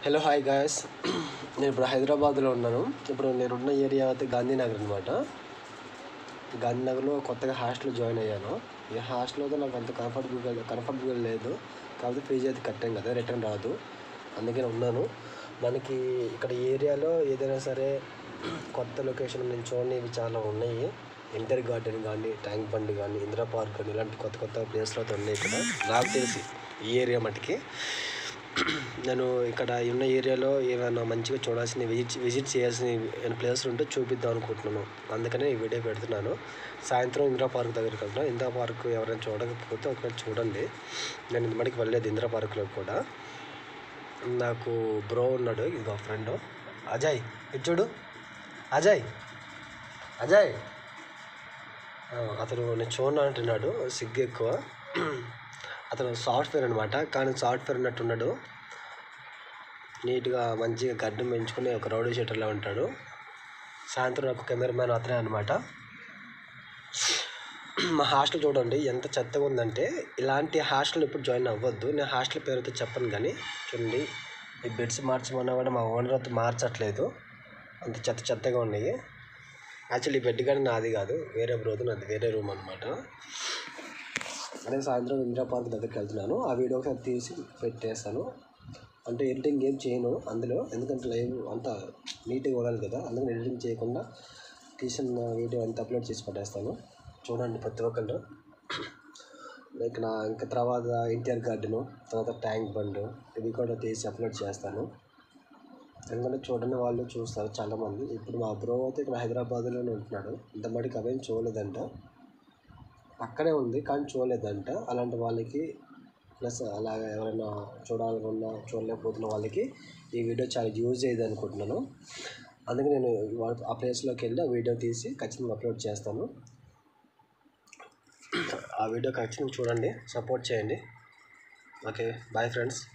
hello hi guys నేను ఇప్పుడు హైదరాబాద్లో ఉన్నాను ఇప్పుడు నేనున్న ఏరియా అయితే గాంధీనగర్ అనమాట గాంధీనగర్లో కొత్తగా హాస్టల్ జాయిన్ అయ్యాను ఈ హాస్టల్ అయితే నాకు అంత కంఫర్టబుల్గా కంఫర్టబుల్గా లేదు కాకపోతే ఫీజు అయితే కట్టాం కదా రిటర్న్ రాదు అందుకని ఉన్నాను మనకి ఇక్కడ ఏరియాలో ఏదైనా సరే కొత్త లొకేషన్ నేను చూడనివి చాలా ఉన్నాయి ఇంటర్ గార్డెన్ కానీ ట్యాంక్ బండ్ కానీ ఇందిరా పార్క్ కానీ ఇలాంటి కొత్త కొత్త ప్లేస్లు అయితే ఉన్నాయి ఇక్కడ నాకు తెలిసి ఈ ఏరియా మటుకి నేను ఇక్కడ ఉన్న ఏరియాలో ఏమైనా మంచిగా చూడాల్సిన విజిట్ విజిట్ చేయాల్సిన ప్లేస్లు ఉంటే చూపిద్దాం అనుకుంటున్నాను అందుకనే ఈ వీడియో పెడుతున్నాను సాయంత్రం ఇందిరా పార్క్ దగ్గరికి వెళ్తున్నాను ఇందిరా పార్క్ ఎవరైనా చూడకపోతే ఒకవేళ చూడండి నేను ఇంతమటికి వెళ్ళలేదు ఇందిరా పార్క్లో కూడా నాకు బ్రో ఉన్నాడు ఇదిగో ఫ్రెండ్ అజయ్ ఇది చూడు అజయ్ అజయ్ ఆ, అతను నేను చూడను అంటున్నాడు సిగ్గు ఎక్కువ అతను సాఫ్ట్వేర్ అనమాట కానీ సాఫ్ట్వేర్ ఉన్నట్టున్నాడు నీట్గా మంచిగా గడ్డం పెంచుకుని ఒక రౌడీ షీటర్లో ఉంటాడు సాయంత్రం నాకు కెమెరామ్యాన్ అతనే అనమాట మా హాస్టల్ చూడండి ఎంత చెత్తగా ఉందంటే ఇలాంటి హాస్టల్ ఇప్పుడు జాయిన్ అవ్వద్దు నేను హాస్టల్ పేరు అయితే చెప్పను కానీ చూడండి ఈ బెడ్స్ మార్చమన్నా కూడా మా ఓనర్ అయితే మార్చట్లేదు అంత చెత్త చెత్తగా ఉన్నాయి యాక్చువల్లీ బెడ్ కానీ నాది కాదు వేరే బ్రోది నాది వేరే రూమ్ అనమాట అదే సాయంత్రం ఇందిరా పార్క్ దగ్గరికి వెళ్తున్నాను ఆ వీడియో ఒకసారి తీసి పెట్టేస్తాను అంటే ఎడిటింగ్ ఏం చేయను అందులో ఎందుకంటే లైవ్ అంతా నీట్గా ఉండాలి కదా అందుకని ఎడిటింగ్ చేయకుండా తీసిన వీడియో అంతా అప్లోడ్ చేసి పెట్టేస్తాను చూడండి ప్రతి ఒక్కళ్ళు లైక్ నా ఇంకా తర్వాత ఎన్టీఆర్ గార్డెను తర్వాత ట్యాంక్ బండ్ ఇవి కూడా తీసి అప్లోడ్ చేస్తాను ఎందుకంటే చూడని వాళ్ళు చూస్తారు చాలామంది ఇప్పుడు మా బ్రో అయితే ఇక్కడ హైదరాబాద్లోనే ఉంటున్నాడు ఇంత మటుకు అవేం చూడలేదంట పక్కనే ఉంది కానీ చూడలేదంట అలాంటి వాళ్ళకి ప్లస్ అలా ఎవరైనా చూడాలనుకున్నా చూడలేకపోతున్న వాళ్ళకి ఈ వీడియో చాలా యూజ్ అయ్యేది అనుకుంటున్నాను అందుకే నేను వా- ఆ ప్లేస్లోకి వెళ్ళి ఆ వీడియో తీసి ఖచ్చితంగా అప్లోడ్ చేస్తాను ఆ వీడియో ఖచ్చితంగా చూడండి సపోర్ట్ చేయండి ఓకే బాయ్ ఫ్రెండ్స్